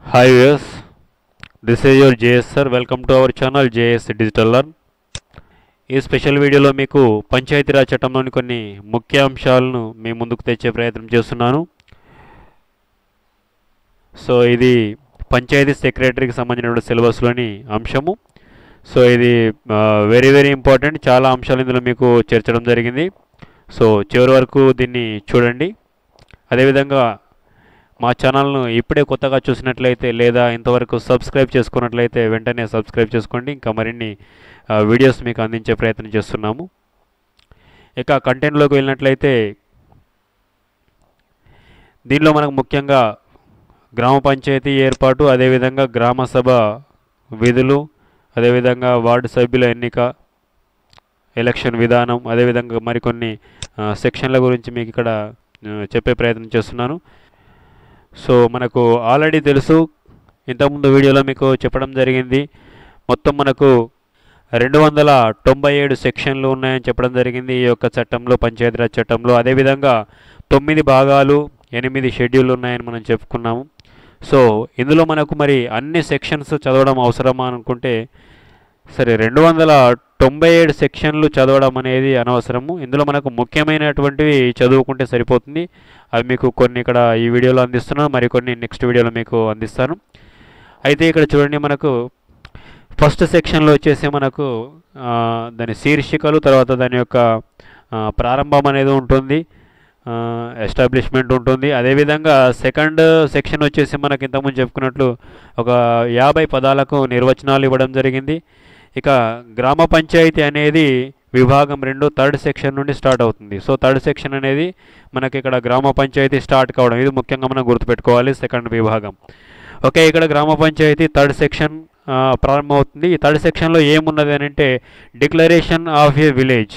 Hi viewers this is your JS sir welcome to our channel JS digital learn ఈ special వీడియోలో మీకు పంచాయతీరాజ్ చట్టంలోని కొన్ని ముఖ్య అంశాలను మీ ముందుకు తెచ్చే ప్రయత్నం చేస్తున్నాను సో ఇది పంచాయతీ సెక్రటరీకి సంబంధించినటువంటి సిలబస్లోని అంశము సో ఇది వెరీ వెరీ ఇంపార్టెంట్ చాలా అంశాలు ఇందులో మీకు చేర్చడం జరిగింది సో చివరి వరకు దీన్ని చూడండి అదేవిధంగా మా ఛానల్ను ఇప్పుడే కొత్తగా చూసినట్లయితే లేదా ఇంతవరకు సబ్స్క్రైబ్ చేసుకున్నట్లయితే వెంటనే సబ్స్క్రైబ్ చేసుకోండి ఇంకా మరిన్ని ఆ, వీడియోస్ మీకు అందించే ప్రయత్నం చేస్తున్నాము ఇక కంటెంట్లోకి వెళ్ళినట్లయితే దీనిలో మనకు ముఖ్యంగా గ్రామ పంచాయతీ ఏర్పాటు అదేవిధంగా గ్రామ సభ విధులు అదేవిధంగా వార్డు సభ్యుల ఎన్నిక ఎలక్షన్ విధానం అదేవిధంగా మరికొన్ని ఆ, సెక్షన్ల గురించి మీకు ఇక్కడ ఆ, చెప్పే ప్రయత్నం చేస్తున్నాను సో మనకు ఆల్రెడీ తెలుసు ఇంతకుముందు వీడియోలో మీకు చెప్పడం జరిగింది మొత్తం మనకు రెండు వందల తొంభై ఏడు సెక్షన్లు ఉన్నాయని చెప్పడం జరిగింది ఈ యొక్క చట్టంలో పంచాయతీరాజ్ చట్టంలో అదేవిధంగా తొమ్మిది భాగాలు ఎనిమిది షెడ్యూల్ ఉన్నాయని మనం చెప్పుకున్నాము సో ఇందులో మనకు మరి అన్ని సెక్షన్స్ చదవడం అవసరమా అనుకుంటే సరే రెండు వందల తొంభై ఏడు సెక్షన్లు చదవడం అనేది అనవసరము ఇందులో మనకు ముఖ్యమైనటువంటివి చదువుకుంటే సరిపోతుంది అవి మీకు కొన్ని ఇక్కడ ఈ వీడియోలో అందిస్తున్నాను మరికొన్ని నెక్స్ట్ వీడియోలో మీకు అందిస్తాను అయితే ఇక్కడ చూడండి మనకు ఫస్ట్ సెక్షన్లో వచ్చేసి మనకు ఆ, దాని శీర్షికలు తర్వాత దాని యొక్క ఆ, ప్రారంభం అనేది ఉంటుంది ఎస్టాబ్లిష్మెంట్ ఉంటుంది అదేవిధంగా సెకండ్ సెక్షన్ వచ్చేసి మనకి ఇంతకుముందు చెప్పుకున్నట్లు ఒక యాభై పదాలకు నిర్వచనాలు ఇవ్వడం జరిగింది ఇక గ్రామ పంచాయతీ అనేది విభాగం రెండు థర్డ్ సెక్షన్ నుండి స్టార్ట్ అవుతుంది సో థర్డ్ సెక్షన్ అనేది మనకి ఇక్కడ గ్రామ పంచాయతీ స్టార్ట్ కావడం ఇది ముఖ్యంగా మనం గుర్తుపెట్టుకోవాలి సెకండ్ విభాగం ఓకే ఇక్కడ గ్రామ పంచాయతీ థర్డ్ సెక్షన్ ప్రారంభమవుతుంది ఈ థర్డ్ సెక్షన్లో ఏమున్నది అని అంటే declaration of a village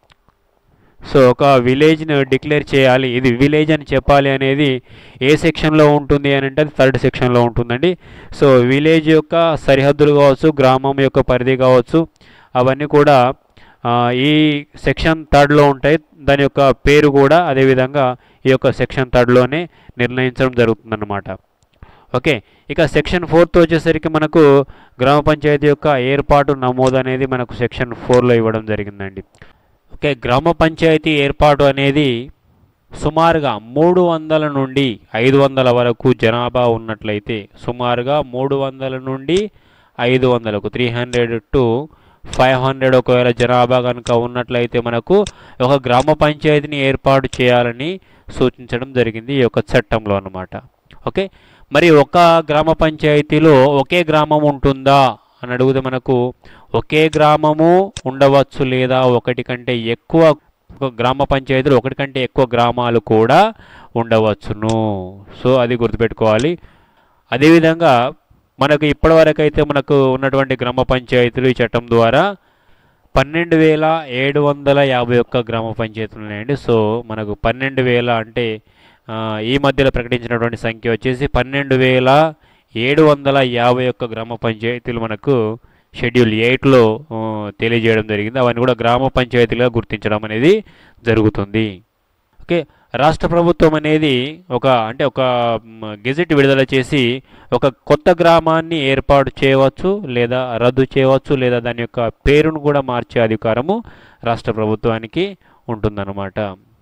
so ఒక విలేజ్ను డిక్లేర్ చేయాలి ఇది విలేజ్ అని చెప్పాలి అనేది ఏ సెక్షన్లో ఉంటుంది అని అంటే అది థర్డ్ సెక్షన్లో ఉంటుందండి సో విలేజ్ యొక్క సరిహద్దులు కావచ్చు గ్రామం యొక్క పరిధి కావచ్చు అవన్నీ కూడా ఆ, ఈ సెక్షన్ థర్డ్లో ఉంటాయి దాని యొక్క పేరు కూడా అదేవిధంగా ఈ యొక్క సెక్షన్ థర్డ్లోనే నిర్ణయించడం జరుగుతుందన్నమాట ఓకే ఇక సెక్షన్ ఫోర్త్ వచ్చేసరికి మనకు గ్రామ పంచాయతీ యొక్క ఏర్పాటు నమోదు అనేది మనకు సెక్షన్ ఫోర్లో ఇవ్వడం జరిగిందండి ఓకే గ్రామ పంచాయతీ ఏర్పాటు అనేది సుమారుగా మూడు వందల నుండి ఐదు వందల వరకు జనాభా ఉన్నట్లయితే సుమారుగా మూడు వందల నుండి ఐదు వందలకు three hundred to five hundred ఒకవేళ జనాభా కనుక ఉన్నట్లయితే మనకు ఒక గ్రామ పంచాయతీని ఏర్పాటు చేయాలని సూచించడం జరిగింది ఈ యొక్క చట్టంలో అన్నమాట ఓకే మరి ఒక గ్రామ పంచాయతీలో ఒకే గ్రామం ఉంటుందా అని అడిగితే మనకు ఒకే గ్రామము ఉండవచ్చు లేదా ఒకటి కంటే ఎక్కువ ఒక గ్రామ పంచాయతీలు ఒకటి కంటే ఎక్కువ గ్రామాలు కూడా ఉండవచ్చును సో అది గుర్తుపెట్టుకోవాలి అదేవిధంగా మనకు ఇప్పటివరకు అయితే మనకు ఉన్నటువంటి గ్రామ పంచాయతీలు ఈ చట్టం ద్వారా పన్నెండు వేల ఏడు వందల యాభై ఒక్క గ్రామ పంచాయతీలు ఉన్నాయండి సో మనకు పన్నెండు వేల అంటే ఆ, ఈ మధ్యలో ప్రకటించినటువంటి సంఖ్య వచ్చేసి పన్నెండు వేల ఏడు వందల యాభై ఒక్క గ్రామ పంచాయతీలు మనకు షెడ్యూల్ ఎయిట్లో తెలియజేయడం జరిగింది అవన్నీ కూడా గ్రామ పంచాయతీలుగా గుర్తించడం అనేది జరుగుతుంది ఓకే రాష్ట్ర ప్రభుత్వం అనేది ఒక అంటే ఒక మ్, గెజెట్ విడుదల చేసి ఒక కొత్త గ్రామాన్ని ఏర్పాటు చేయవచ్చు లేదా రద్దు చేయవచ్చు లేదా దాని యొక్క పేరును కూడా మార్చే అధికారము రాష్ట్ర ప్రభుత్వానికి ఉంటుందన్నమాట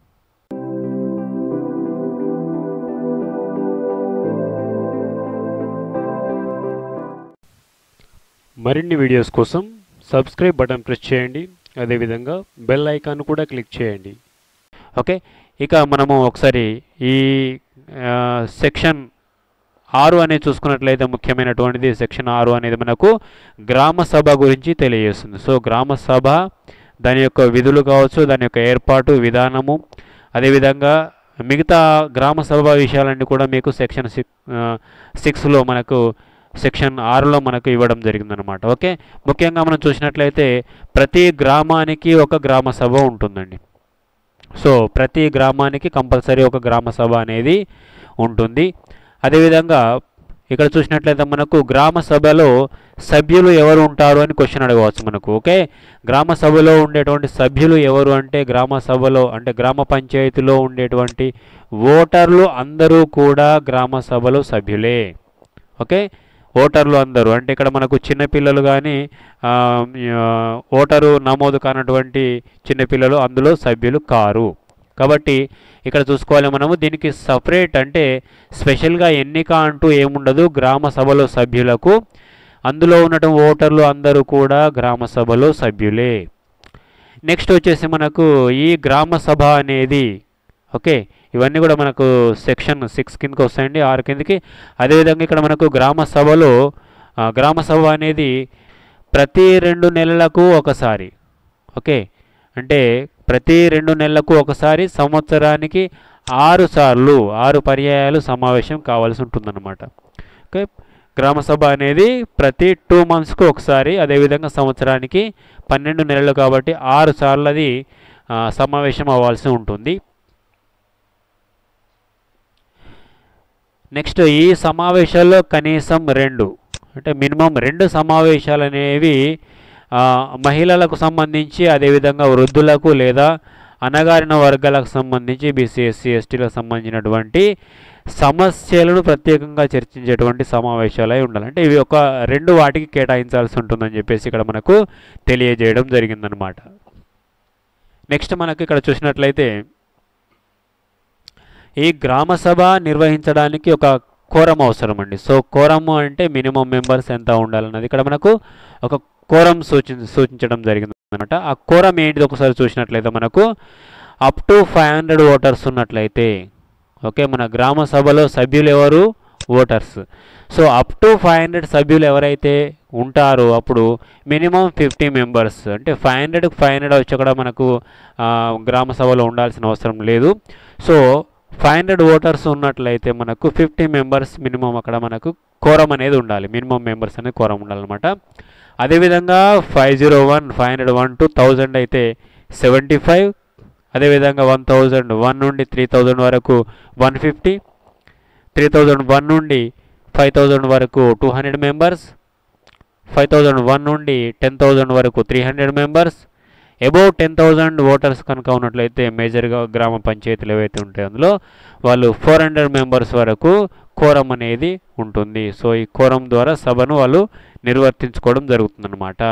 మరిన్ని వీడియోస్ కోసం సబ్స్క్రైబ్ బటన్ ప్రెస్ చేయండి అదేవిధంగా బెల్ ఐకాన్ కూడా క్లిక్ చేయండి ఓకే ఇక మనము ఒకసారి ఈ ఆ, సెక్షన్ ఆరు అనేది చూసుకున్నట్లయితే ముఖ్యమైనటువంటిది సెక్షన్ ఆరు అనేది మనకు గ్రామ సభ గురించి తెలియజేస్తుంది సో గ్రామ సభ దాని యొక్క విధులు కావచ్చు దాని యొక్క ఏర్పాటు విధానము అదేవిధంగా మిగతా గ్రామ సభ విషయాలన్నీ కూడా మీకు సెక్షన్ సిక్స్ సిక్స్లో మనకు సెక్షన్ ఆరులో మనకు ఇవ్వడం జరిగిందనమాట ఓకే ముఖ్యంగా మనం చూసినట్లయితే ప్రతి గ్రామానికి ఒక గ్రామ సభ ఉంటుందండి సో ప్రతి గ్రామానికి కంపల్సరీ ఒక గ్రామ సభ అనేది ఉంటుంది అదేవిధంగా ఇక్కడ చూసినట్లయితే మనకు గ్రామ సభలో సభ్యులు ఎవరు ఉంటారు అని క్వశ్చన్ అడగవచ్చు మనకు ఓకే గ్రామ సభలో ఉండేటువంటి సభ్యులు ఎవరు అంటే గ్రామ సభలో అంటే గ్రామ పంచాయతీలో ఉండేటువంటి ఓటర్లు అందరూ కూడా గ్రామ సభలో సభ్యులే ఓకే ఓటర్లు అందరూ అంటే ఇక్కడ మనకు చిన్నపిల్లలు కానీ ఆ, ఆ, ఓటరు నమోదు కానటువంటి చిన్నపిల్లలు అందులో సభ్యులు కారు కాబట్టి ఇక్కడ చూసుకోవాలి మనము దీనికి సపరేట్ అంటే స్పెషల్గా ఎన్నిక అంటూ ఏముండదు గ్రామ సభలో సభ్యులకు అందులో ఉన్నటువంటి ఓటర్లు అందరూ కూడా గ్రామ సభలో సభ్యులే నెక్స్ట్ వచ్చేసి మనకు ఈ గ్రామ సభ అనేది ఓకే ఇవన్నీ కూడా మనకు సెక్షన్ సిక్స్ కిందకి వస్తాయండి ఆరు కిందకి అదేవిధంగా ఇక్కడ మనకు గ్రామ సభలో ఆ, గ్రామ సభ అనేది ప్రతి రెండు నెలలకు ఒకసారి ఓకే అంటే ప్రతి రెండు నెలలకు ఒకసారి సంవత్సరానికి ఆరు సార్లు ఆరు పర్యాయాలు సమావేశం కావాల్సి ఉంటుందన్నమాట ఓకే గ్రామ సభ అనేది ప్రతి టూ మంత్స్కి ఒకసారి అదేవిధంగా సంవత్సరానికి పన్నెండు నెలలు కాబట్టి ఆరు సార్లు అది ఆ, సమావేశం అవ్వాల్సి ఉంటుంది నెక్స్ట్ ఈ సమావేశాల్లో కనీసం రెండు అంటే మినిమం రెండు సమావేశాలు అనేవి ఆ, మహిళలకు సంబంధించి అదేవిధంగా వృద్ధులకు లేదా అణగారిన వర్గాలకు సంబంధించి బీసీ ఎస్సీ ఎస్టీలకు సంబంధించినటువంటి సమస్యలను ప్రత్యేకంగా చర్చించేటువంటి సమావేశాలు అయి ఉండాలి అంటే ఇవి ఒక రెండు వాటికి కేటాయించాల్సి ఉంటుందని చెప్పేసి ఇక్కడ మనకు తెలియజేయడం జరిగిందనమాట నెక్స్ట్ మనకు ఇక్కడ చూసినట్లయితే ఈ గ్రామ సభ నిర్వహించడానికి ఒక కోరం అవసరం అండి సో కోరము అంటే మినిమం మెంబర్స్ ఎంత ఉండాలన్నది ఇక్కడ మనకు ఒక కోరం సూచి సూచించడం జరిగింది అనమాట ఆ కోరం ఏంటిది ఒకసారి చూసినట్లయితే మనకు up to five hundred voters ఉన్నట్లయితే ఓకే మన గ్రామ సభలో సభ్యులు ఎవరు voters so up to five hundred సభ్యులు ఎవరైతే ఉంటారో అప్పుడు మినిమం ఫిఫ్టీ మెంబర్స్ అంటే ఫైవ్ హండ్రెడ్కి ఫైవ్ హండ్రెడ్ వచ్చి కూడా మనకు ఆ, గ్రామ సభలో ఉండాల్సిన అవసరం లేదు సో ఫైవ్ హండ్రెడ్ ఓటర్స్ ఉన్నట్లయితే మనకు ఫిఫ్టీ మెంబర్స్ మినిమం అక్కడ మనకు కోరం అనేది ఉండాలి మినిమం మెంబర్స్ అనేది కోరం ఉండాలన్నమాట అదేవిధంగా five zero one five hundred one to thousand అయితే సెవెంటీ ఫైవ్ అదేవిధంగా వన్ థౌజండ్ వన్ నుండి త్రీ థౌజండ్ వరకు one fifty three thousand one నుండి ఫైవ్ థౌజండ్ వరకు two hundred members five thousand one నుండి టెన్ థౌజండ్ వరకు three hundred members above ten thousand voters కనుక ఉన్నట్లయితే మేజర్గా గ్రామ పంచాయతీలు ఏవైతే ఉంటాయో అందులో వాళ్ళు ఫోర్ హండ్రెడ్ మెంబర్స్ వరకు కోరం అనేది ఉంటుంది సో ఈ కోరం ద్వారా సభను వాళ్ళు నిర్వర్తించుకోవడం జరుగుతుందన్నమాట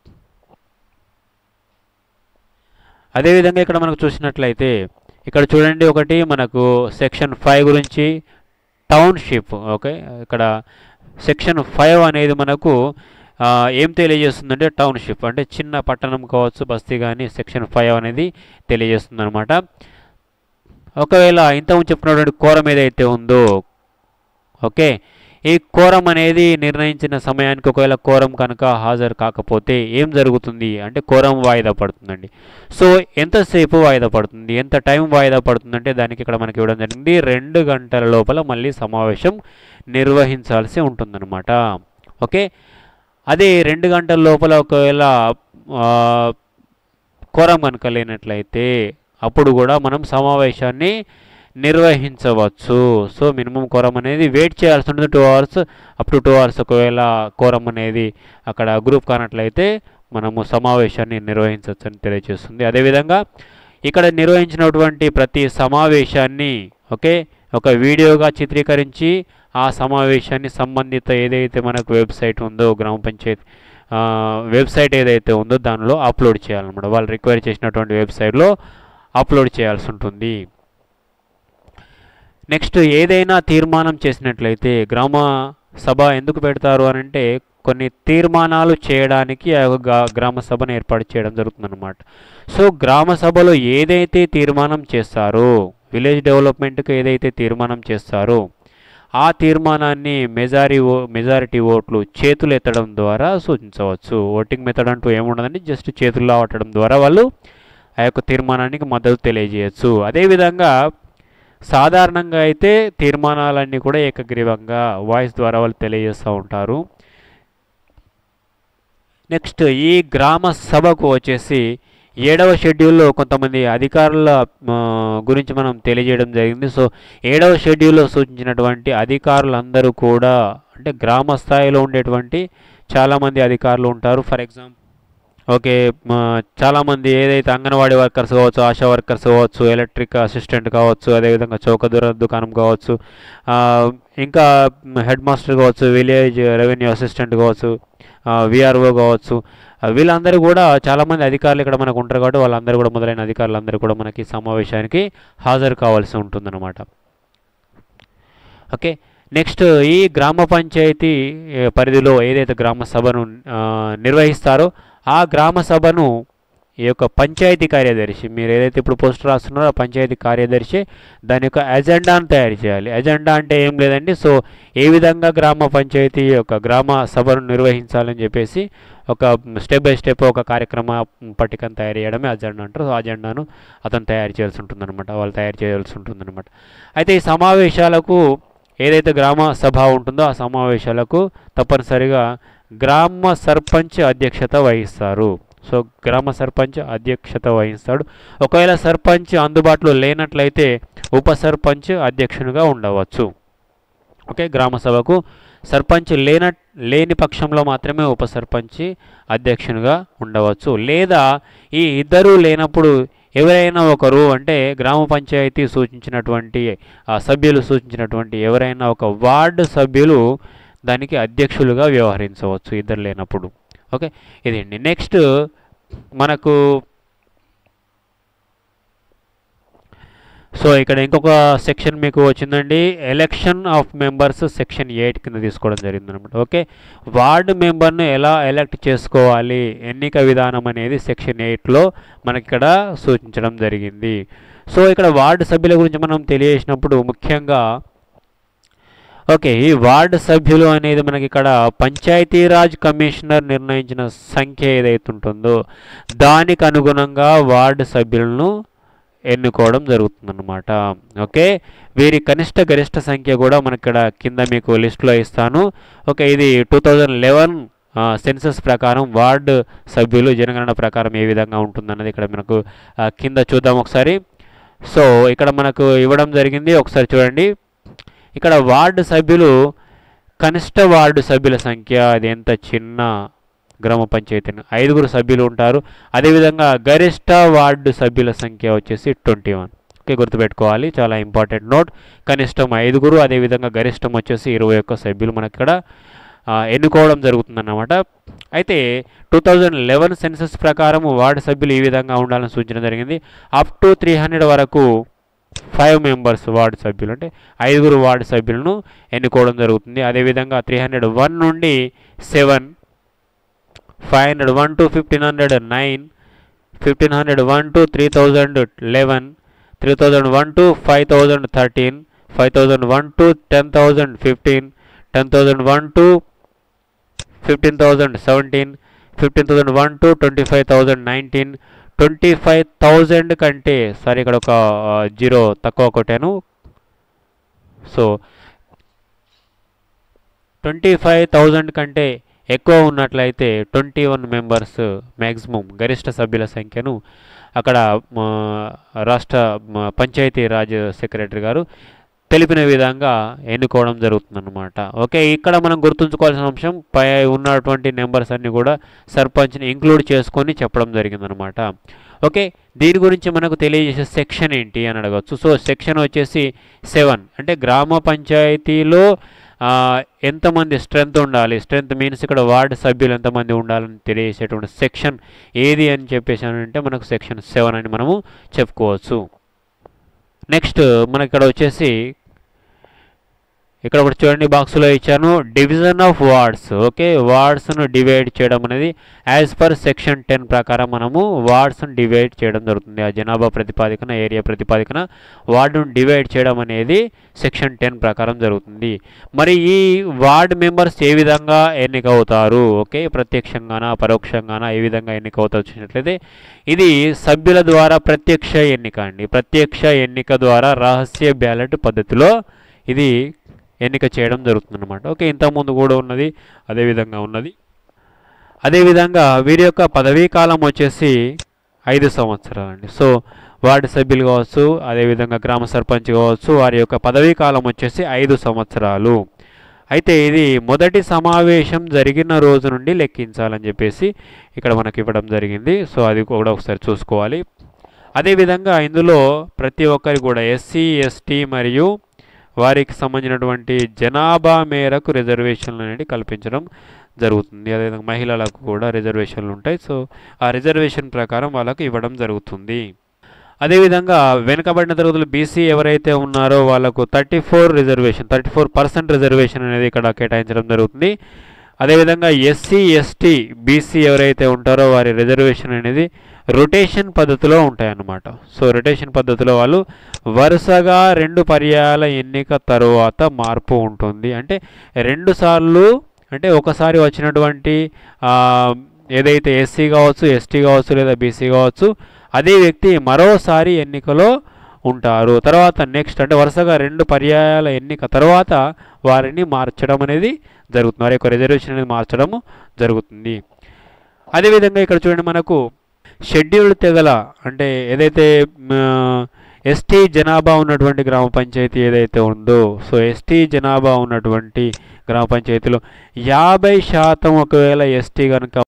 అదేవిధంగా ఇక్కడ మనకు చూసినట్లయితే ఇక్కడ చూడండి ఒకటి మనకు సెక్షన్ ఫైవ్ గురించి టౌన్షిప్ ఓకే ఇక్కడ సెక్షన్ ఫైవ్ అనేది మనకు ఆ, ఏం తెలియజేస్తుందంటే టౌన్షిప్ అంటే చిన్న పట్టణం కావచ్చు బస్తీ కానీ సెక్షన్ ఫైవ్ అనేది తెలియజేస్తుంది అనమాట ఒకవేళ ఇంతకు చెప్పినటువంటి కోరం ఏదైతే ఉందో ఓకే ఈ కోరం అనేది నిర్ణయించిన సమయానికి ఒకవేళ కోరం కనుక హాజరు కాకపోతే ఏం జరుగుతుంది అంటే కోరం వాయిదా పడుతుందండి సో ఎంతసేపు వాయిదా పడుతుంది ఎంత టైం వాయిదా పడుతుంది అంటే దానికి ఇక్కడ మనకి ఇవ్వడం జరిగింది రెండు గంటల లోపల మళ్ళీ సమావేశం నిర్వహించాల్సి ఉంటుందన్నమాట ఓకే అదే రెండు గంటల లోపల ఒకవేళ ఆ, కోరం కనుక లేనట్లయితే అప్పుడు కూడా మనం సమావేశాన్ని నిర్వహించవచ్చు సో మినిమం కోరం అనేది వెయిట్ చేయాల్సి ఉంటుంది two hours up to two hours ఒకవేళ కోరం అనేది అక్కడ గ్రూప్ కానట్లయితే మనము సమావేశాన్ని నిర్వహించవచ్చు అని తెలియజేస్తుంది అదేవిధంగా ఇక్కడ నిర్వహించినటువంటి ప్రతి సమావేశాన్ని ఓకే ఒక వీడియోగా చిత్రీకరించి ఆ సమావేశాన్ని సంబంధిత ఏదైతే మనకు వెబ్సైట్ ఉందో గ్రామ పంచాయతీ ఆ, వెబ్సైట్ ఏదైతే ఉందో దానిలో అప్లోడ్ చేయాలన్నమాట వాళ్ళు రిక్వైర్ చేసినటువంటి వెబ్సైట్లో అప్లోడ్ చేయాల్సి ఉంటుంది నెక్స్ట్ ఏదైనా తీర్మానం చేసినట్లయితే గ్రామ సభ ఎందుకు పెడతారు అని అంటే కొన్ని తీర్మానాలు చేయడానికి ఆ యొక్క గా- గ్రామ సభను ఏర్పాటు చేయడం జరుగుతుందన్నమాట సో గ్రామ సభలో ఏదైతే తీర్మానం చేస్తారో విలేజ్ డెవలప్మెంట్కి ఏదైతే తీర్మానం చేస్తారో ఆ తీర్మానాన్ని మెజారి ఓ మెజారిటీ ఓట్లు చేతులు ఎత్తడం ద్వారా సూచించవచ్చు ఓటింగ్ మెథడ్ అంటూ ఏముండదండి జస్ట్ చేతుల్లో ఆవటడం ద్వారా వాళ్ళు ఆ యొక్క తీర్మానానికి మద్దతు తెలియజేయచ్చు అదేవిధంగా సాధారణంగా అయితే తీర్మానాలన్నీ కూడా ఏకగ్రీవంగా వాయిస్ ద్వారా వాళ్ళు తెలియజేస్తూ ఉంటారు నెక్స్ట్ ఈ గ్రామ సభకు వచ్చేసి ఏడవ షెడ్యూల్లో కొంతమంది అధికారుల ఆ, గురించి మనం తెలియజేయడం జరిగింది సో ఏడవ షెడ్యూల్లో సూచించినటువంటి అధికారులందరూ కూడా అంటే గ్రామ స్థాయిలో ఉండేటువంటి చాలామంది అధికారులు ఉంటారు ఫర్ ఎగ్జాంపుల్ ఓకే మ, చాలామంది ఏదైతే అంగన్వాడీ వర్కర్స్ కావచ్చు ఆశా వర్కర్స్ కావచ్చు ఎలక్ట్రిక్ అసిస్టెంట్ కావచ్చు అదేవిధంగా చౌకదూర దుకాణం కావచ్చు ఆ, ఇంకా హెడ్ మాస్టర్ కావచ్చు విలేజ్ రెవెన్యూ అసిస్టెంట్ కావచ్చు విఆర్ఓ కావచ్చు ఆ, వీళ్ళందరూ కూడా చాలామంది అధికారులు ఇక్కడ మనకు ఉంటారు కాబట్టి వాళ్ళందరూ కూడా మొదలైన అధికారులందరూ కూడా మనకి సమావేశానికి హాజరు కావాల్సి ఉంటుందన్నమాట ఓకే నెక్స్ట్ ఈ గ్రామ పంచాయతీ ఏ, పరిధిలో ఏదైతే గ్రామ సభను ఆ, నిర్వహిస్తారో ఆ గ్రామ సభను ఈ యొక్క పంచాయతీ కార్యదర్శి మీరు ఏదైతే ఇప్పుడు పోస్టర్ రాస్తున్నారో ఆ పంచాయతీ కార్యదర్శి దాని యొక్క ఎజెండాను తయారు చేయాలి ఎజెండా అంటే ఏం లేదండి సో ఏ విధంగా గ్రామ పంచాయతీ యొక్క గ్రామ సభను నిర్వహించాలని చెప్పేసి ఒక స్టెప్ బై స్టెప్ ఒక కార్యక్రమ పట్టికను తయారు చేయడమే అజెండా అంటారు సో ఆ అజెండాను అతను తయారు చేయాల్సి ఉంటుందన్నమాట వాళ్ళు తయారు చేయాల్సి ఉంటుందన్నమాట అయితే ఈ సమావేశాలకు ఏదైతే గ్రామ సభ ఉంటుందో ఆ సమావేశాలకు తప్పనిసరిగా గ్రామ సర్పంచ్ అధ్యక్షత వహిస్తారు సో గ్రామ సర్పంచ్ అధ్యక్షత వహిస్తాడు ఒకవేళ సర్పంచ్ అందుబాటులో లేనట్లయితే ఉప సర్పంచ్ అధ్యక్షునిగా ఉండవచ్చు ఓకే గ్రామ సభకు సర్పంచ్ లేన లేని పక్షంలో మాత్రమే ఉప సర్పంచ్ అధ్యక్షునిగా ఉండవచ్చు లేదా ఈ ఇద్దరు లేనప్పుడు ఎవరైనా ఒకరు అంటే గ్రామ పంచాయతీ సూచించినటువంటి ఆ సభ్యులు సూచించినటువంటి ఎవరైనా ఒక వార్డు సభ్యులు దానికి అధ్యక్షులుగా వ్యవహరించవచ్చు ఇద్దరు లేనప్పుడు ఓకే ఇదండి నెక్స్ట్ మనకు సో ఇక్కడ ఇంకొక సెక్షన్ మీకు వచ్చిందండి election of members section eight కింద తీసుకోవడం జరిగింది అనమాట ఓకే వార్డు మెంబర్ను ఎలా ఎలక్ట్ చేసుకోవాలి ఎన్నిక విధానం అనేది సెక్షన్ ఎయిట్లో మనకి ఇక్కడ సూచించడం జరిగింది సో ఇక్కడ వార్డు సభ్యుల గురించి మనం తెలియజేసినప్పుడు ముఖ్యంగా ఓకే ఈ వార్డు సభ్యులు అనేది మనకి ఇక్కడ పంచాయతీరాజ్ కమిషనర్ నిర్ణయించిన సంఖ్య ఏదైతే ఉంటుందో దానికి అనుగుణంగా వార్డు సభ్యులను ఎన్నుకోవడం జరుగుతుందన్నమాట ఓకే వీరి కనిష్ట గరిష్ట సంఖ్య కూడా మనకి ఇక్కడ కింద మీకు లిస్ట్లో ఇస్తాను ఓకే ఇది టూ థౌజండ్ లెవెన్ సెన్సస్ ప్రకారం వార్డు సభ్యులు జనగణన ప్రకారం ఏ విధంగా ఉంటుందన్నది ఇక్కడ మనకు ఆ, కింద చూద్దాం ఒకసారి సో ఇక్కడ మనకు ఇవ్వడం జరిగింది ఒకసారి చూడండి ఇక్కడ వార్డు సభ్యులు కనిష్ట వార్డు సభ్యుల సంఖ్య అది ఎంత చిన్న గ్రామ పంచాయతీ ఐదుగురు సభ్యులు ఉంటారు అదేవిధంగా గరిష్ట వార్డు సభ్యుల సంఖ్య వచ్చేసి ట్వంటీ వన్ ఓకే గుర్తుపెట్టుకోవాలి చాలా ఇంపార్టెంట్ నోట్ కనిష్టం ఐదుగురు అదేవిధంగా గరిష్టం వచ్చేసి ఇరవై ఒక్క సభ్యులు మనకి ఇక్కడ ఆ, ఎన్నుకోవడం జరుగుతుందన్నమాట అయితే టూ థౌజండ్ లెవెన్ సెన్సస్ ప్రకారం వార్డు సభ్యులు ఈ విధంగా ఉండాలని సూచన జరిగింది అప్ టు త్రీ హండ్రెడ్ వరకు ఫైవ్ మెంబర్స్ వార్డు సభ్యులు అంటే ఐదుగురు వార్డు సభ్యులను ఎన్నుకోవడం జరుగుతుంది అదేవిధంగా త్రీ హండ్రెడ్ వన్ నుండి seven five hundred one to fifteen hundred nine fifteen hundred one to three thousand eleven three thousand one to five thousand thirteen five thousand one to ten thousand fifteen ten thousand one to fifteen thousand seventeen fifteen thousand one to twenty five thousand nineteen twenty five thousand కంటే sorry ఇక్కడ ఒక zero తక్కువ కొట్టాను so twenty five thousand కంటే ఎక్కువ ఉన్నట్లయితే twenty one members maximum గరిష్ట సభ్యుల సంఖ్యను అక్కడ మా రాష్ట్ర మా పంచాయతీ రాజ్ సెక్రటరీ గారు తెలిపిన విధంగా ఎన్నుకోవడం జరుగుతుందన్నమాట ఓకే ఇక్కడ మనం గుర్తుంచుకోవాల్సిన అంశం పై ఉన్నటువంటి నెంబర్స్ అన్నీ కూడా సర్పంచ్ని ఇంక్లూడ్ చేసుకొని చెప్పడం జరిగిందనమాట ఓకే దీని గురించి మనకు తెలియజేసే సెక్షన్ ఏంటి అని అడగచ్చు సో సెక్షన్ వచ్చేసి సెవెన్ అంటే గ్రామ పంచాయతీలో ఆ, ఎంతమంది స్ట్రెంత్ ఉండాలి స్ట్రెంత్ మీన్స్ ఇక్కడ వార్డు సభ్యులు ఎంతమంది ఉండాలని తెలియజేసేటువంటి సెక్షన్ ఏది అని చెప్పేసి అని అంటే మనకు సెక్షన్ సెవెన్ అని మనము చెప్పుకోవచ్చు నెక్స్ట్ మనకి ఇక్కడ వచ్చేసి ఇక్కడ ఒకటి చూడండి బాక్స్లో ఇచ్చాను డివిజన్ ఆఫ్ వార్డ్స్ ఓకే వార్డ్స్ను డివైడ్ చేయడం అనేది యాజ్ పర్ సెక్షన్ టెన్ ప్రకారం మనము వార్డ్స్ను డివైడ్ చేయడం జరుగుతుంది ఆ జనాభా ప్రతిపాదికన ఏరియా ప్రతిపాదికన వార్డును డివైడ్ చేయడం అనేది సెక్షన్ టెన్ ప్రకారం జరుగుతుంది మరి ఈ వార్డ్ మెంబర్స్ ఏ విధంగా ఎన్నికవుతారు ఓకే ప్రత్యక్షంగానా పరోక్షంగానా ఏ విధంగా ఎన్నికవుతారు చూసినట్లయితే ఇది సభ్యుల ద్వారా ప్రత్యక్ష ఎన్నిక అండి ప్రత్యక్ష ఎన్నిక ద్వారా రహస్య బ్యాలెట్ పద్ధతిలో ఇది ఎన్నిక చేయడం జరుగుతుందన్నమాట ఓకే ఇంతకుముందు కూడా ఉన్నది అదే విధంగా ఉన్నది అదేవిధంగా వీరి యొక్క పదవీ కాలం వచ్చేసి ఐదు సంవత్సరాలండి సో వార్డు సభ్యులు కావచ్చు అదేవిధంగా గ్రామ సర్పంచ్ కావచ్చు వారి యొక్క పదవీ కాలం వచ్చేసి ఐదు సంవత్సరాలు అయితే ఇది మొదటి సమావేశం జరిగిన రోజు నుండి లెక్కించాలని చెప్పేసి ఇక్కడ మనకి ఇవ్వడం జరిగింది సో అది కూడా ఒకసారి చూసుకోవాలి అదేవిధంగా ఇందులో ప్రతి ఒక్కరి కూడా ఎస్సీ ఎస్టీ మరియు వారికి సంబంధించినటువంటి జనాభా మేరకు రిజర్వేషన్లు అనేవి కల్పించడం జరుగుతుంది అదేవిధంగా మహిళలకు కూడా రిజర్వేషన్లు ఉంటాయి సో ఆ రిజర్వేషన్ ప్రకారం వాళ్ళకు ఇవ్వడం జరుగుతుంది అదేవిధంగా వెనుకబడిన తరగతులు బీసీ ఎవరైతే ఉన్నారో వాళ్ళకు thirty four reservation thirty four percent reservation అనేది ఇక్కడ కేటాయించడం జరుగుతుంది అదేవిధంగా ఎస్సీ ఎస్టీ బీసీ ఎవరైతే ఉంటారో వారి రిజర్వేషన్ అనేది రొటేషన్ పద్ధతిలో ఉంటాయన్నమాట సో రొటేషన్ పద్ధతిలో వాళ్ళు వరుసగా రెండు పర్యాయాల ఎన్నిక తరువాత మార్పు ఉంటుంది అంటే రెండు సార్లు అంటే ఒకసారి వచ్చినటువంటి ఆ, ఏదైతే ఎస్సీ కావచ్చు ఎస్టీ కావచ్చు లేదా బీసీ కావచ్చు అదే వ్యక్తి మరోసారి ఎన్నికలో ఉంటారు తర్వాత నెక్స్ట్ అంటే వరుసగా రెండు పర్యాయాల ఎన్నిక తర్వాత వారిని మార్చడం అనేది జరుగుతుంది వారి యొక్క రిజర్వేషన్ అనేది మార్చడం జరుగుతుంది అదేవిధంగా ఇక్కడ చూడండి మనకు షెడ్యూల్డ్ తెగల అంటే ఏదైతే ఎస్టీ జనాభా ఉన్నటువంటి గ్రామ పంచాయతీ ఏదైతే ఉందో సో ఎస్టీ జనాభా ఉన్నటువంటి గ్రామ పంచాయతీలో యాభై శాతం ఒకవేళ ఎస్టీ కనుక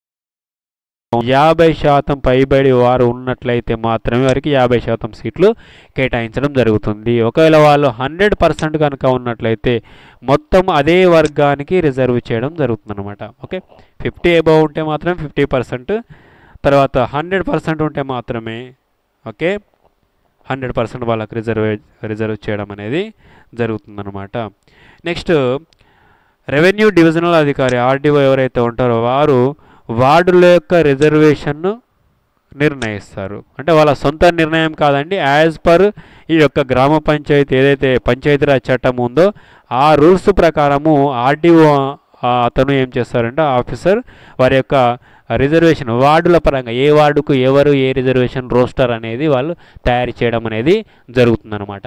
యాభై శాతం పైబడి వారు ఉన్నట్లయితే మాత్రమే వారికి యాభై శాతం సీట్లు కేటాయించడం జరుగుతుంది ఒకవేళ వాళ్ళు హండ్రెడ్ పర్సెంట్ కనుక ఉన్నట్లయితే మొత్తం అదే వర్గానికి రిజర్వ్ చేయడం జరుగుతుంది అనమాట ఓకే ఫిఫ్టీ అబవ్ ఉంటే మాత్రం ఫిఫ్టీ పర్సెంట్ తర్వాత హండ్రెడ్ పర్సెంట్ ఉంటే మాత్రమే ఓకే హండ్రెడ్ పర్సెంట్ వాళ్ళకి రిజర్వ్ రిజర్వ్ చేయడం అనేది జరుగుతుందన్నమాట నెక్స్ట్ రెవెన్యూ డివిజనల్ అధికారి ఆర్డీఓ ఎవరైతే ఉంటారో వారు వార్డుల యొక్క రిజర్వేషన్ను నిర్ణయిస్తారు అంటే వాళ్ళ సొంత నిర్ణయం కాదండి యాజ్ పర్ ఈ యొక్క గ్రామ పంచాయతీ ఏదైతే పంచాయతీరాజ్ చట్టం ఉందో ఆ రూల్స్ ప్రకారము ఆర్డీఓ అతను ఏం చేస్తారంటే ఆఫీసర్ వారి యొక్క రిజర్వేషన్ వార్డుల పరంగా ఏ వార్డుకు ఎవరు ఏ రిజర్వేషన్ రోస్టర్ అనేది వాళ్ళు తయారు చేయడం అనేది జరుగుతుందన్నమాట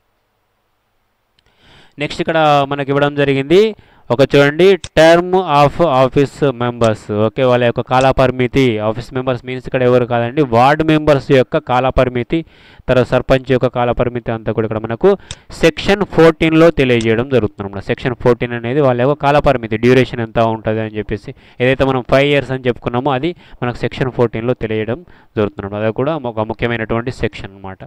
నెక్స్ట్ ఇక్కడ మనకి ఇవ్వడం జరిగింది ఒక చూడండి term of office members okay వాళ్ళ యొక్క కాల పరిమితి ఆఫీస్ మెంబర్స్ మీన్స్ ఇక్కడ ఎవరు కాదండి వార్డ్ మెంబర్స్ యొక్క కాల పరిమితి తర్వాత సర్పంచ్ యొక్క కాల పరిమితి అంతా కూడా ఇక్కడ మనకు సెక్షన్ ఫోర్టీన్లో తెలియజేయడం జరుగుతుంది అన్నమాట సెక్షన్ ఫోర్టీన్ అనేది వాళ్ళ యొక్క కాల పరిమితి డ్యూరేషన్ ఎంత ఉంటుంది అని చెప్పేసి ఏదైతే మనం ఫైవ్ ఇయర్స్ అని చెప్పుకున్నామో అది మనకు సెక్షన్ ఫోర్టీన్లో తెలియడం జరుగుతుంది అది కూడా ఒక ముఖ్యమైనటువంటి సెక్షన్ అన్నమాట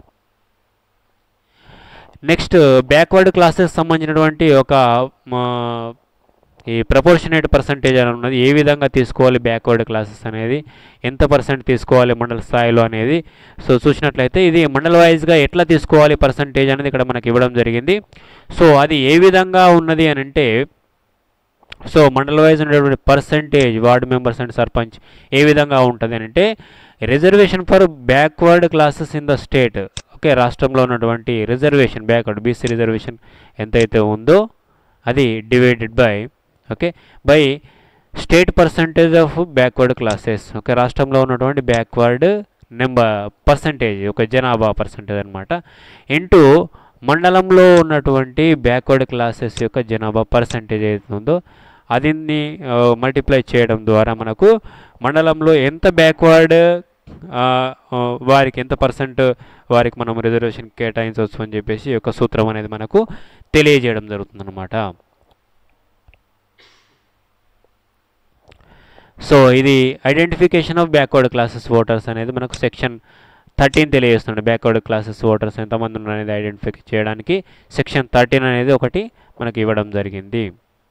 నెక్స్ట్ బ్యాక్వర్డ్ క్లాసెస్ సంబంధించినటువంటి ఒక మా, ఈ ప్రపోర్షనేట్ పర్సంటేజ్ అని ఉన్నది ఏ విధంగా తీసుకోవాలి బ్యాక్వర్డ్ క్లాసెస్ అనేది ఎంత పర్సెంట్ తీసుకోవాలి మండల స్థాయిలో అనేది సో చూసినట్లయితే ఇది మండల వైజ్గా ఎట్లా తీసుకోవాలి పర్సంటేజ్ అనేది ఇక్కడ మనకి ఇవ్వడం జరిగింది సో అది ఏ విధంగా ఉన్నది అని అంటే సో మండల వైజ్ ఉండేటువంటి percentage ward members and sarpanch ఏ విధంగా ఉంటుంది అని అంటే reservation for backward classes in the state okay రాష్ట్రంలో ఉన్నటువంటి రిజర్వేషన్ బ్యాక్వర్డ్ బీసీ రిజర్వేషన్ ఎంతైతే ఉందో అది divided by okay by state percentage of backward classes okay రాష్ట్రంలో ఉన్నటువంటి బ్యాక్వర్డ్ నెంబర్ పర్సంటేజ్ ఒక జనాభా పర్సంటేజ్ అనమాట ఇంటూ మండలంలో ఉన్నటువంటి బ్యాక్వర్డ్ క్లాసెస్ యొక్క జనాభా పర్సంటేజ్ ఏదైతే ఉందో అదిని మల్టిప్లై చేయడం ద్వారా మనకు మండలంలో ఎంత బ్యాక్వర్డ్ వారికి ఎంత పర్సెంట్ వారికి మనం రిజర్వేషన్ కేటాయించవచ్చు అని చెప్పేసి ఈ యొక్క సూత్రం అనేది మనకు తెలియజేయడం జరుగుతుందన్నమాట సో ఇది identification of backward classes voters అనేది మనకు సెక్షన్ థర్టీన్ తెలియజేస్తుంది బ్యాక్వర్డ్ క్లాసెస్ ఓటర్స్ ఎంతమంది ఉన్నారు అనేది ఐడెంటిఫై చేయడానికి సెక్షన్ థర్టీన్ అనేది ఒకటి మనకి ఇవ్వడం జరిగింది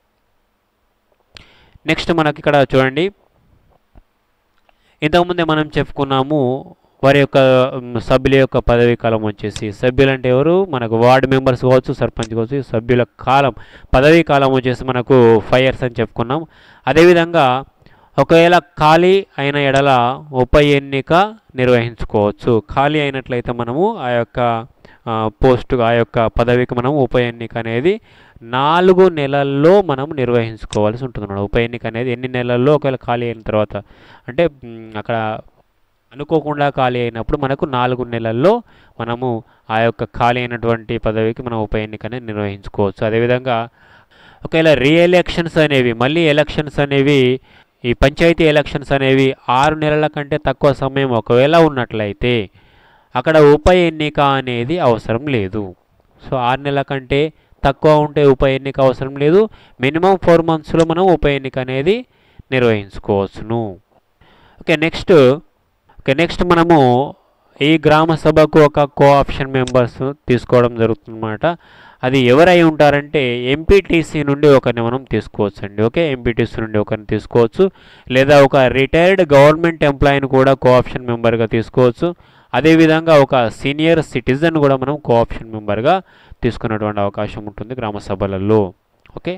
నెక్స్ట్ మనకి ఇక్కడ చూడండి ఇంతకుముందే మనం చెప్పుకున్నాము వారి యొక్క మ్, సభ్యుల యొక్క పదవీ కాలం వచ్చేసి సభ్యులు అంటే ఎవరు మనకు వార్డు మెంబర్స్ కావచ్చు సర్పంచ్ కావచ్చు ఈ సభ్యుల కాలం పదవీ కాలం వచ్చేసి మనకు ఫైవ్ ఇయర్స్ అని చెప్పుకున్నాం అదేవిధంగా ఒకవేళ ఖాళీ అయిన ఎడల ఉప ఎన్నిక నిర్వహించుకోవచ్చు ఖాళీ అయినట్లయితే మనము ఆ యొక్క ఆ, పోస్టు ఆ యొక్క పదవికి మనం ఉప ఎన్నిక అనేది నాలుగు నెలల్లో మనం నిర్వహించుకోవాల్సి ఉంటుంది అన్నమాట. ఉప ఎన్నిక అనేది ఎన్ని నెలల్లో ఒకవేళ ఖాళీ అయిన తర్వాత అంటే మ్, అక్కడ అనుకోకుండా ఖాళీ అయినప్పుడు మనకు నాలుగు నెలల్లో మనము ఆ యొక్క ఖాళీ అయినటువంటి పదవికి మనం ఉప ఎన్నిక అనేది నిర్వహించుకోవచ్చు అదేవిధంగా ఒకవేళ రీఎలక్షన్స్ అనేవి మళ్ళీ ఎలక్షన్స్ అనేవి ఈ పంచాయతీ ఎలక్షన్స్ అనేవి ఆరు నెలల కంటే తక్కువ సమయం ఒకవేళ ఉన్నట్లయితే అక్కడ ఉప ఎన్నిక అనేది అవసరం లేదు సో ఆరు నెలల కంటే తక్కువ ఉంటే ఉప ఎన్నిక అవసరం లేదు మినిమం ఫోర్ మంత్స్లో మనం ఉప ఎన్నిక అనేది నిర్వహించుకోవచ్చును ఓకే నెక్స్ట్ ఓకే నెక్స్ట్ మనము ఈ గ్రామ సభకు ఒక కో ఆప్షన్ మెంబర్స్ తీసుకోవడం జరుగుతుందన్నమాట అది ఎవరై ఉంటారంటే ఎంపీటీసీ నుండి ఒకరిని మనం తీసుకోవచ్చు అండి ఓకే ఎంపీటీసీ నుండి ఒకరిని తీసుకోవచ్చు లేదా ఒక రిటైర్డ్ గవర్నమెంట్ ఎంప్లాయీని కూడా కో ఆప్షన్ మెంబర్గా తీసుకోవచ్చు అదేవిధంగా ఒక సీనియర్ సిటిజన్ కూడా మనం కో ఆప్షన్ మెంబర్గా తీసుకున్నటువంటి అవకాశం ఉంటుంది గ్రామ సభలలో ఓకే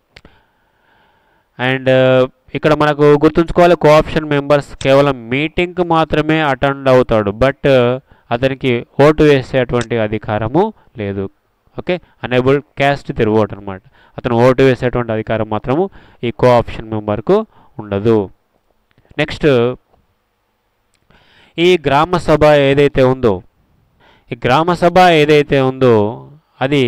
అండ్ ఇక్కడ మనకు గుర్తుంచుకోవాలి కో ఆప్షన్ మెంబర్స్ కేవలం మీటింగ్కి మాత్రమే అటెండ్ అవుతాడు బట్ అతనికి ఓటు వేసేటువంటి అధికారము లేదు okay unable cast the vote అనమాట అతను ఓటు వేసేటువంటి అధికారం మాత్రము ఈ కో ఆప్షన్ మెంబర్కు ఉండదు నెక్స్ట్ ఈ గ్రామ సభ ఏదైతే ఉందో ఈ గ్రామ సభ ఏదైతే ఉందో అది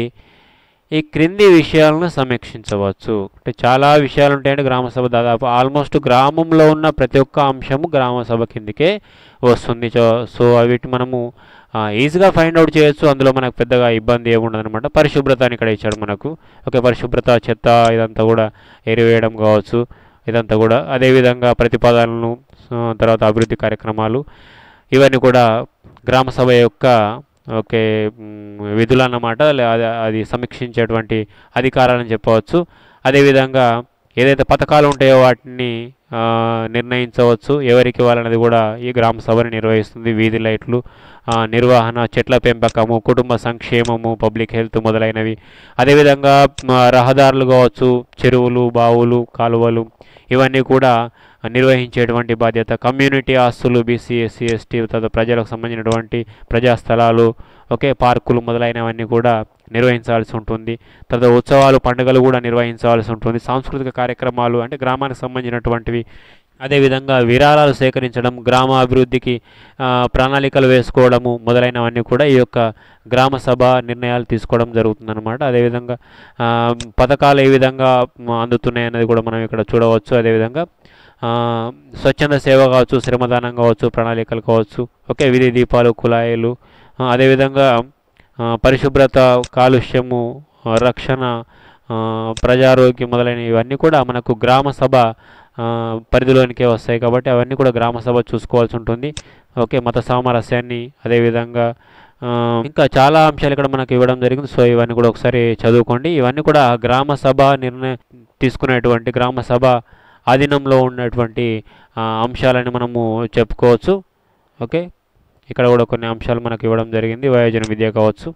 ఈ క్రింది విషయాలను సమీక్షించవచ్చు అంటే చాలా విషయాలు ఉంటాయండి గ్రామ సభ దాదాపు ఆల్మోస్ట్ గ్రామంలో ఉన్న ప్రతి ఒక్క అంశము గ్రామ సభ కిందకే వస్తుంది చో- సో వీటి మనము ఆ, ఈజీగా ఫైండ్ అవుట్ చేయొచ్చు అందులో మనకు పెద్దగా ఇబ్బంది ఏముండదు అనమాట పరిశుభ్రత అని ఇక్కడ ఇచ్చాడు మనకు ఓకే పరిశుభ్రత చెత్త ఇదంతా కూడా ఎరివేయడం కావచ్చు ఇదంతా కూడా అదేవిధంగా ప్రతిపాదనలు ఆ, తర్వాత అభివృద్ధి కార్యక్రమాలు ఇవన్నీ కూడా గ్రామ సభ యొక్క ఓకే మ్, విధులు అన్నమాట లే- అది- అది సమీక్షించేటువంటి అధికారాలని చెప్పవచ్చు అదేవిధంగా ఏదైతే పథకాలు ఉంటాయో వాటిని ఆ, నిర్ణయించవచ్చు ఎవరికి ఇవ్వాలనేది కూడా ఈ గ్రామ సభని నిర్వహిస్తుంది వీధి లైట్లు ఆ, నిర్వహణ చెట్ల పెంపకము కుటుంబ సంక్షేమము పబ్లిక్ హెల్త్ మొదలైనవి అదేవిధంగా మ, రహదారులు కావచ్చు చెరువులు బావులు కాలువలు ఇవన్నీ కూడా నిర్వహించేటువంటి బాధ్యత కమ్యూనిటీ ఆస్తులు బీసీ ఎస్సీ ఎస్టీ తర్వాత ప్రజలకు సంబంధించినటువంటి ప్రజా స్థలాలు ఒకే పార్కులు మొదలైనవన్నీ కూడా నిర్వహించాల్సి ఉంటుంది తర్వాత ఉత్సవాలు పండుగలు కూడా నిర్వహించాల్సి ఉంటుంది సాంస్కృతిక కార్యక్రమాలు అంటే గ్రామానికి సంబంధించినటువంటివి అదేవిధంగా విరాళాలు సేకరించడం గ్రామ అభివృద్ధికి ఆ, ప్రణాళికలు వేసుకోవడము మొదలైనవన్నీ కూడా ఈ యొక్క గ్రామ సభ నిర్ణయాలు తీసుకోవడం జరుగుతుందన్నమాట అదేవిధంగా ఆ, పథకాలు ఏ విధంగా మ, అందుతున్నాయి అనేది కూడా మనం ఇక్కడ చూడవచ్చు అదేవిధంగా ఆ, స్వచ్ఛంద సేవ కావచ్చు శ్రమదానం కావచ్చు ప్రణాళికలు కావచ్చు ఓకే విధి దీపాలు కుళాయిలు ఆ, అదేవిధంగా ఆ, పరిశుభ్రత కాలుష్యము ఆ, రక్షణ ఆ, ప్రజారోగ్యం మొదలైన ఇవన్నీ కూడా మనకు గ్రామ సభ ఆ, పరిధిలోనికే వస్తాయి కాబట్టి అవన్నీ కూడా గ్రామ సభ చూసుకోవాల్సి ఉంటుంది ఓకే మత సామరస్యాన్ని అదేవిధంగా ఆ, ఇంకా చాలా అంశాలు ఇక్కడ మనకు ఇవ్వడం జరిగింది సో ఇవన్నీ కూడా ఒకసారి చదువుకోండి ఇవన్నీ కూడా గ్రామ సభ నిర్ణయం తీసుకునేటువంటి గ్రామ సభ ఆధీనంలో ఉన్నటువంటి ఆ, అంశాలని మనము చెప్పుకోవచ్చు ఓకే ఇక్కడ కూడా కొన్ని అంశాలు మనకు ఇవ్వడం జరిగింది వయోజన విద్య కావచ్చు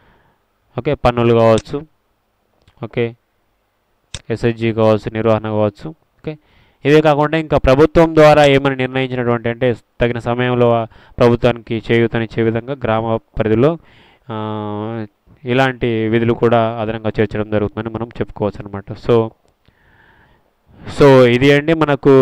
ఓకే పన్నులు కావచ్చు ఓకే ఎస్హెచ్జి కావచ్చు నిర్వహణ కావచ్చు ఓకే ఇవే కాకుండా ఇంకా ప్రభుత్వం ద్వారా ఏమని నిర్ణయించినటువంటి అంటే తగిన సమయంలో ఆ ప్రభుత్వానికి చేయూతనిచ్చే విధంగా గ్రామ పరిధిలో ఆ, ఇలాంటి విధులు కూడా అదనంగా చేర్చడం జరుగుతుందని మనం చెప్పుకోవచ్చు అనమాట సో సో ఇది అండి మనకు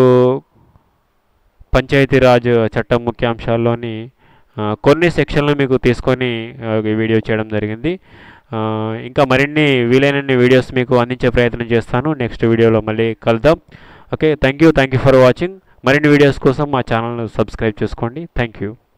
పంచాయతీరాజ్ చట్టం ముఖ్యాంశాల్లోని ఆ, కొన్ని సెక్షన్లు మీకు తీసుకొని ఆ, ఈ వీడియో చేయడం జరిగింది ఆ, ఇంకా మరిన్ని వీలైనన్ని వీడియోస్ మీకు అందించే ప్రయత్నం చేస్తాను నెక్స్ట్ వీడియోలో మళ్ళీ కలుద్దాం okay thank you thank you for watching మరిన్ని వీడియోస్ కోసం మా ఛానల్ను సబ్స్క్రైబ్ చేసుకోండి థ్యాంక్ యూ